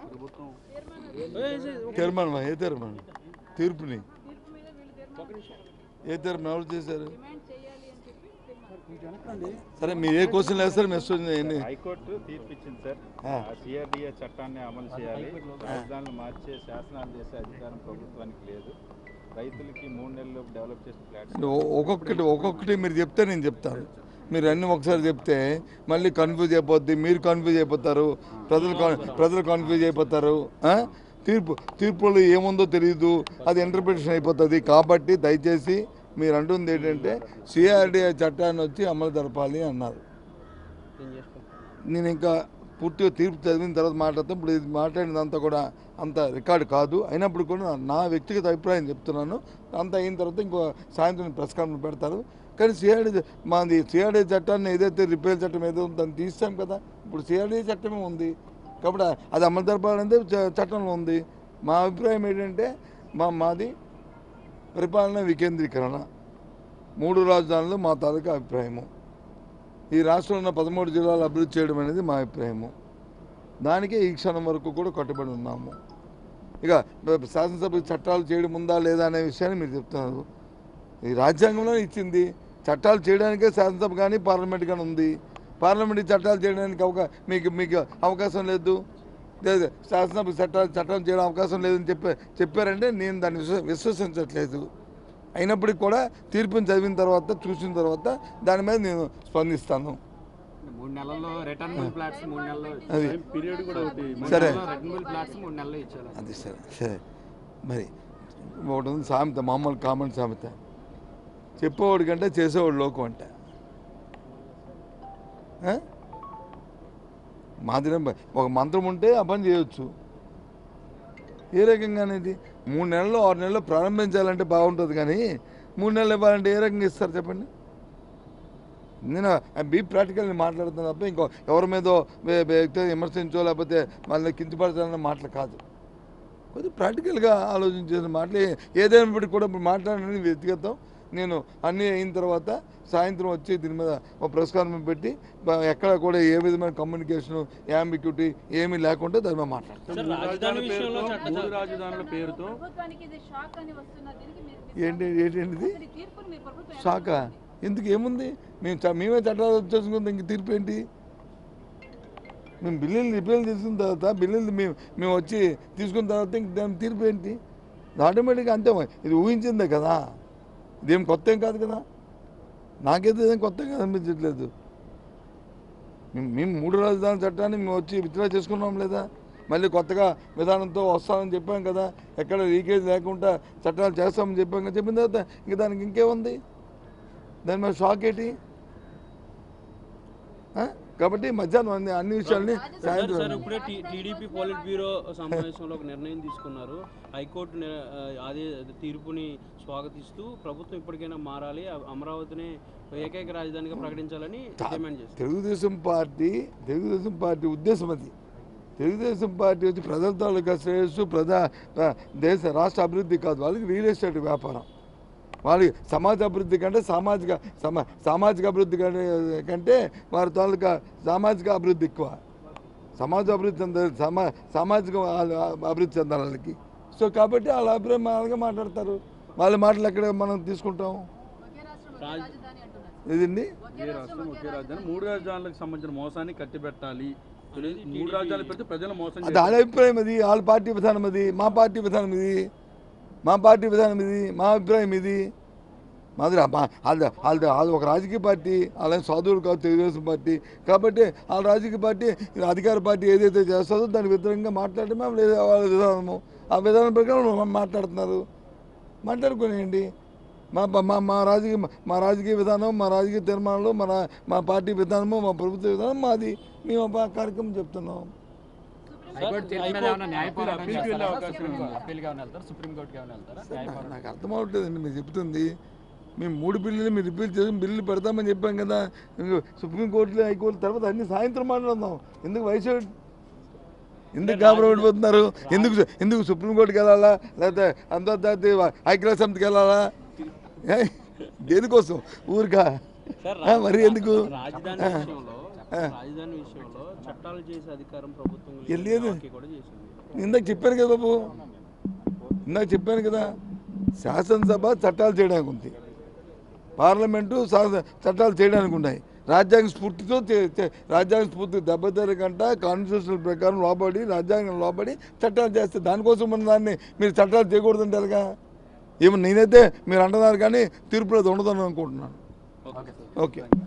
తీర్మానం ఏ తీర్మానం తీర్పుని ఏ తీర్మానం ఎవరు చేశారు సరే మీరు ఏ క్వశ్చన్ వేస్తారు మెసేజ్ ఎన్ని హైకోర్టు తీర్పిచ్చింది సార్ ఆ. సిఆర్డిఏ చట్టాన్ని అమలు చేయాలి రాజధానులు మార్చే శాసనాలు చేసే అధికారం ప్రభుత్వానికి లేదు రైతులకి మూడు నెలలు డెవలప్ చేసిన ఫ్లాట్స్ ఒ- ఒక్కొక్కటి ఒక్కొక్కటి మీరు చెప్తే నేను చెప్తాను మీరు అన్ని ఒకసారి చెప్తే మళ్ళీ కన్ఫ్యూజ్ అయిపోద్ది మీరు కన్ఫ్యూజ్ అయిపోతారు ప్రజలు కన్- ప్రజలు కన్ఫ్యూజ్ అయిపోతారు ఆ? తీర్పు తీర్పులో ఏముందో తెలియదు అది ఇంటర్ప్రిటేషన్ అయిపోతుంది కాబట్టి దయచేసి మీరు అంటుంది ఏంటంటే సిఆర్డిఐ చట్టాన్ని వచ్చి అమలు జరపాలి అన్నారు నేను ఇంకా పూర్తిగా తీర్పు చదివిన తర్వాత మాట్లాడతాం ఇప్పుడు ఇది మాట్లాడినంతా కూడా అంత రికార్డు కాదు అయినప్పుడు కూడా నా వ్యక్తిగత అభిప్రాయం చెప్తున్నాను అంత అయిన తర్వాత ఇంకో సాయంత్రం ప్రెస్ కాన్ఫరెన్స్ పెడతారు కానీ సిఆర్డీ మాది సిఆర్డీ చట్టాన్ని ఏదైతే రిపేర్ చట్టం ఏదో ఉందో దాన్ని తీస్తాం కదా ఇప్పుడు సిఆర్డీ చట్టమే ఉంది కాబట్టి అది అమలు జరపాలంటే చ- చట్టంలో ఉంది మా అభిప్రాయం ఏంటంటే మా మాది పరిపాలన వికేంద్రీకరణ మూడు రాజధానులు మా తాలూకా అభిప్రాయము ఈ రాష్ట్రంలో ఉన్న పదమూడు జిల్లాలు అభివృద్ధి చేయడం అనేది మా అభిప్రాయము దానికే ఈ క్షణం వరకు కూడా కట్టుబడి ఉన్నాము ఇక బ- శాసనసభ చట్టాలు చేయడం ఉందా లేదా అనే విషయాన్ని మీరు చెప్తున్నారు ఈ రాజ్యాంగంలో ఇచ్చింది చట్టాలు చేయడానికే శాసనసభ కానీ పార్లమెంట్ కానీ ఉంది పార్లమెంట్ చట్టాలు చేయడానికి అవకా మీకు మీకు అవకాశం లేదు లేదు శాసనసభ చట్టాలు చట్టాలు చేయడం అవకాశం లేదని చెప్పి చెప్పారంటే నేను దాన్ని విశ్వ విశ్వసించట్లేదు అయినప్పటికీ కూడా తీర్పుని చదివిన తర్వాత చూసిన తర్వాత దాని మీద నేను స్పందిస్తాను మూడు నెలల్లో రిటర్నబుల్ ప్లాట్స్ మూడు నెలల్లో అది పీరియడ్ కూడా ఒకటి సరే రిటర్నబుల్ ప్లాట్స్ మూడు నెలల్లో ఇచ్చారు అది సరే సరే మరి ఒకటి ఉంది సామెత మామూలు కామన్ సామెత చెప్పేవాడి కంటే చేసేవాడు లోకం అంట ఆ? మాదిరి ఒక మంత్రం ఉంటే ఆ పని చేయొచ్చు ఏ రకంగా అనేది మూడు నెలలు ఆరు నెలలు ప్రారంభించాలంటే బాగుంటుంది కానీ మూడు నెలలు ఇవ్వాలంటే ఏ రకంగా ఇస్తారు చెప్పండి నేను బీ ప్రాక్టికల్ మాట్లాడుతున్నా తప్ప ఇంకో ఎవరి మీదో వే- వ్యక్తి విమర్శించో లేకపోతే వాళ్ళని కించపరచాలన్న మాటలు కాదు కొద్దిగా ప్రాక్టికల్గా ఆలోచించిన మాటలు ఏ- ఏదైనప్పటికీ కూడా ఇప్పుడు మాట్లాడినది వ్యక్తిగతం నేను అన్నీ అయిన తర్వాత సాయంత్రం వచ్చి దీని మీద ఒక ప్రెస్ కాన్ఫరెన్స్ పెట్టి బ- ఎక్కడ కూడా ఏ విధమైన కమ్యూనికేషన్ యాంబిక్యూటీ ఏమీ లేకుండా దాని మీద మాట్లాడతాను మూడు రాజధానుల పేరుతో మూడు రాజధానుల పేరుతో ప్రభుత్వానికి ఇది షాక్ అని వస్తున్న దీనికి మీరు ఏంటి ఏంటిది అసలు ఈ తీర్పుని మీ ప్రభుత్వం ఎలా షాకా ఎందుకు ఏముంది మేము చ- మేమే చట్టాలు వచ్చేసుకుందాం ఇంక తీర్పు ఏంటి మేము బిల్లులు రిపేర్ తీసుకున్న తర్వాత బిల్లులు మేము మేము వచ్చి తీసుకున్న తర్వాత ఇంక దాని తీర్పు ఏంటి ఆటోమేటిక్గా అంతే మరి. ఇది ఊహించిందే కదా ఇదేం కొత్త ఏం కాదు కదా నాకైతే ఏం కొత్తగా అనిపించట్లేదు మేము మేము మూడు రాజధాని చట్టాన్ని మేము వచ్చి విత్డ్రా చేసుకున్నాం లేదా మళ్ళీ కొత్తగా విధానంతో వస్తామని చెప్పాం కదా ఎక్కడ లీకేజ్ లేకుండా చట్టాలు చేస్తామని చెప్పాం కదా చెప్పిన తర్వాత ఇంక దానికి ఇంకేముంది దాని మీద షాక్ ఏంటి ఆ? కాబట్టి మధ్యాహ్నం అన్ని అన్ని విషయాల్ని సార్ సాయంత్రం సార్ ఇప్పుడే టీడీపీ పోలిట్ బ్యూరో సమావేశంలో ఒక నిర్ణయం తీసుకున్నారు హైకోర్టు ని- ఆ, అదే తీర్పుని స్వాగతిస్తూ ప్రభుత్వం ఇప్పటికైనా మారాలి అ- అమరావతిని ఏకైక రాజధానిగా ప్రకటించాలని డిమాండ్ చేస్తారు తెలుగుదేశం పార్టీ తెలుగుదేశం పార్టీ ఉద్దేశం అది తెలుగుదేశం పార్టీ వచ్చి ప్రజల తాలూకా శ్రేయస్సు ప్రజా ప్ర- దేశ రాష్ట్ర అభివృద్ధి కాదు వాళ్ళకి రియల్ ఎస్టేట్ వ్యాపారం వాళ్ళకి సమాజ అభివృద్ధి కంటే సామాజిక సమా సామాజిక అభివృద్ధి కంటే కంటే వారి తాలూకా సామాజిక అభివృద్ధి ఎక్కువ సమాజ అభివృద్ధి చెందాలి సమా సామాజిక వాళ్ళ అభివృద్ధి చెందాలి వాళ్ళకి సో కాబట్టి వాళ్ళ అభిప్రాయం వాళ్ళగా మాట్లాడతారు వాళ్ళ మాటలు ఎక్కడ మనం తీసుకుంటాం ఒకే రాష్ట్రం ఒకే రాజధాని అంటున్నారు ఇదండి ఒకే ఏ రాష్ట్రం రాష్ట్రం ఒకే ఒకే రాజధాని రాజధాని మూడు రాజధానులకు సంబంధించిన మోసాన్ని కట్టిబెట్టాలి మూడు రాజధానులు పెడితే ప్రజలు మోసం అది వాళ్ళ అభిప్రాయం అది వాళ్ళ పార్టీ విధానం అది మా పార్టీ విధానం ఇది మా పార్టీ విధానం ఇది మా అభిప్రాయం ఇది మాది రా- మా- వాళ్ళది వాళ్ళది వాళ్ళది ఒక రాజకీయ పార్టీ వాళ్ళ సాధువులు కాదు తెలుగుదేశం పార్టీ కాబట్టి వాళ్ళ రాజకీయ పార్టీ అధికార పార్టీ ఏదైతే చేస్తుందో దానికి వ్యతిరేకంగా మాట్లాడటమే లేదా వాళ్ళ విధానము ఆ విధానం ప్రకారం మా- మాట్లాడుతున్నారు మాట్లాడుకునేయండి మా ప- మా మా రాజకీయ మా రాజకీయ విధానం మా రాజకీయ తీర్మానాలు మన మా పార్టీ విధానము మా ప్రభుత్వ విధానం మాది మేము ఆ కార్యక్రమం చెప్తున్నాం హైకోర్టు తీర్పు మీద ఏమైనా న్యాయ పోరాటం అప్పీల్కి వెళ్ళే చేస్తారా? అవకాశం సుప్రీం ఉందా? అప్పీల్కి ఏమైనా వెళ్తారా సుప్రీంకోర్టుకి ఏమైనా వెళ్తారా న్యాయ నా- పోరాటం నాకు అర్థం అవ్వట్లేదండి మీరు చెప్తుంది మేము మూడు బిల్లులు మీరు రిపీల్ చేసి బిల్లులు పెడతామని చెప్పాం కదా ఇంకో సుప్రీంకోర్టులో హైకోర్టు తర్వాత అన్ని సాయంత్రం మాట్లాడదాం ఎందుకు వయసు ఎందుకు గాబరా పడిపోతున్నారు ఎందుకు ఎందుకు సుప్రీంకోర్టుకి వెళ్ళాలా లేకపోతే అంతర్జాతీయ ఐక్యరాజ్య సమితికి వెళ్ళాలా ఏ? దేనికోసం ఊరికా సార్ ఆ, మరి ఎందుకు రాజధాని విషయంలో రాజధాని విషయంలో చట్టాలు చేసే అధికారం ప్రభుత్వం లేదు. కూడా చేసింది ఇందాక చెప్పాను కదా బాబు ఇందాక చెప్పాను కదా శాసనసభ చట్టాలు చేయడానికి ఉంది పార్లమెంటు శాస- చట్టాలు చేయడానికి ఉన్నాయి రాజ్యాంగ స్ఫూర్తితో చే- చే- రాజ్యాంగ స్ఫూర్తి దెబ్బతీరకంట కాన్స్టిట్యూషనల్ ప్రకారం లోబడి రాజ్యాంగం లోబడి చట్టాలు చేస్తే దానికోసం మన దాన్ని మీరు చట్టాలు చేయకూడదంటే ఎలాగా ఏమో నేనైతే మీరు అంటున్నారు కానీ తీర్పులో అది ఉండదని అనుకుంటున్నాను ఓకే